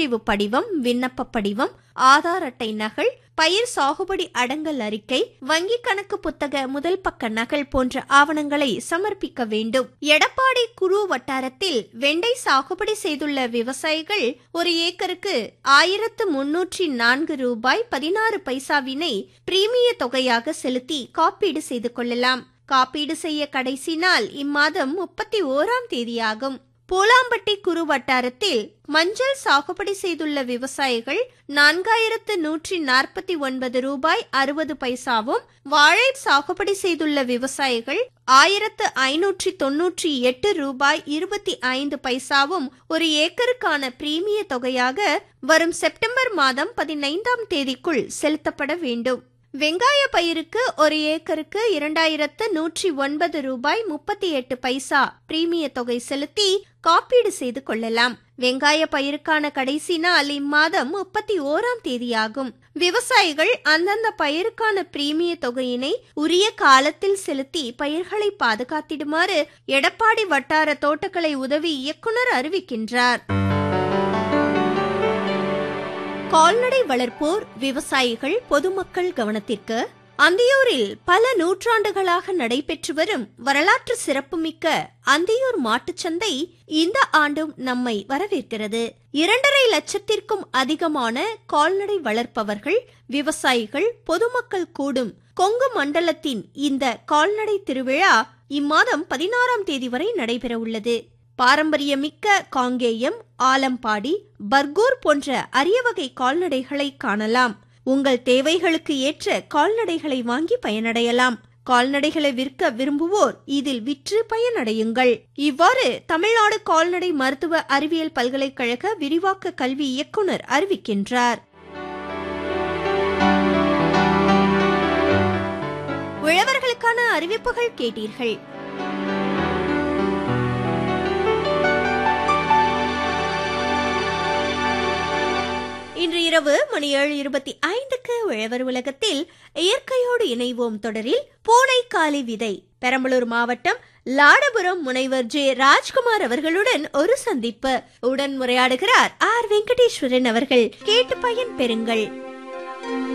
முன்பதிவு படிவம் விண்ணப்ப படிவம் ஆதார் அட்டை நகல் பயிர் சாகுபடி அடங்கல் அறிக்கை வங்கி கணக்கு புத்தக முதல் பக்க நகல் போன்ற ஆவணங்களை சமர்ப்பிக்க வேண்டும் எடப்பாடி குரு வட்டாரத்தில் வெண்டை சாகுபடி செய்துள்ள விவசாயிகள் ஒரு ஏக்கருக்கு ஆயிரத்து முன்னூற்றி நான்கு ரூபாய் பதினாறு பைசாவினை பிரீமிய தொகையாக செலுத்தி காப்பீடு செய்து கொள்ளலாம் காப்பீடு செய்ய கடைசி நாள் இம்மாதம் முப்பத்தி ஓராம் தேதியாகும் பூலாம்பட்டி குறு வட்டாரத்தில் மஞ்சள் சாகுபடி செய்துள்ள விவசாயிகள் நான்காயிரத்து நூற்றி நாற்பத்தி ஒன்பது ரூபாய் அறுபது பைசாவும் வாழை சாகுபடி செய்துள்ள விவசாயிகள் ஆயிரத்து ஐநூற்றி தொன்னூற்றி எட்டு ரூபாய் இருபத்தி ஐந்து பைசாவும் ஒரு ஏக்கருக்கான பிரீமிய தொகையாக வரும் செப்டம்பர் மாதம் பதினைந்தாம் தேதிக்குள் செலுத்தப்பட வேண்டும் வெங்காய பயிருக்கு ஒரு ஏக்கருக்கு இரண்டாயிரத்து நூற்றி ஒன்பது ரூபாய் முப்பத்தி எட்டு பைசா பிரீமிய தொகை செலுத்தி காப்பீடு செய்து கொள்ளலாம் வெங்காய பயிருக்கான கடைசி நாள் இம்மாதம் முப்பத்தி ஓராம் தேதியாகும் விவசாயிகள் அந்தந்த பயிருக்கான பிரீமிய தொகையினை உரிய காலத்தில் செலுத்தி பயிர்களை பாதுகாத்திடுமாறு எடப்பாடி வட்டார தோட்டக்கலை உதவி இயக்குனர் அறிவிக்கின்றார் கால்நடை வளர்ப்போர் விவசாயிகள் பொதுமக்கள் கவனத்திற்கு அந்தியூரில் பல நூற்றாண்டுகளாக நடைபெற்று வரும் வரலாற்று சிறப்புமிக்க அந்தியூர் மாட்டுச்சந்தை இந்த ஆண்டும் நம்மை வரவேற்கிறது இரண்டரை லட்சத்திற்கும் அதிகமான கால்நடை வளர்ப்பவர்கள் விவசாயிகள் பொதுமக்கள் கூடும் கொங்கு மண்டலத்தின் இந்த கால்நடை திருவிழா இம்மாதம் பதினாறாம் தேதி வரை நடைபெற உள்ளது பாரம்பரியமிக்க காங்கேயம் ஆலம்பாடி பர்கூர் போன்ற அரிய வகை கால்நடைகளை காணலாம் உங்கள் தேவைகளுக்கு ஏற்ற கால்நடைகளை வாங்கி பயனடையலாம் கால்நடைகளை விற்க விரும்புவோர் இதில் விற்று பயனடையுங்கள் இவ்வாறு தமிழ்நாடு கால்நடை மருத்துவ அறிவியல் பல்கலைக்கழக விரிவாக்க கல்வி இயக்குனர் அறிவிக்கின்றார் உழவர்களுக்கான அறிவிப்புகள் கேட்டீர்கள் இன்று இரவு மணி ஏழு இருபத்தி ஐந்துக்கு உழவர் உலகத்தில் இயற்கையோடு இணைவோம் தொடரில் பூனைக்காலி விதை பெரம்பலூர் மாவட்டம் லாடபுரம் முனைவர் ஜே ராஜ்குமார் அவர்களுடன் ஒரு சந்திப்பு உடன் உரையாடுகிறார் ஆர் வெங்கடேஸ்வரன் அவர்கள் கேட்டு பயன் பெறுங்கள்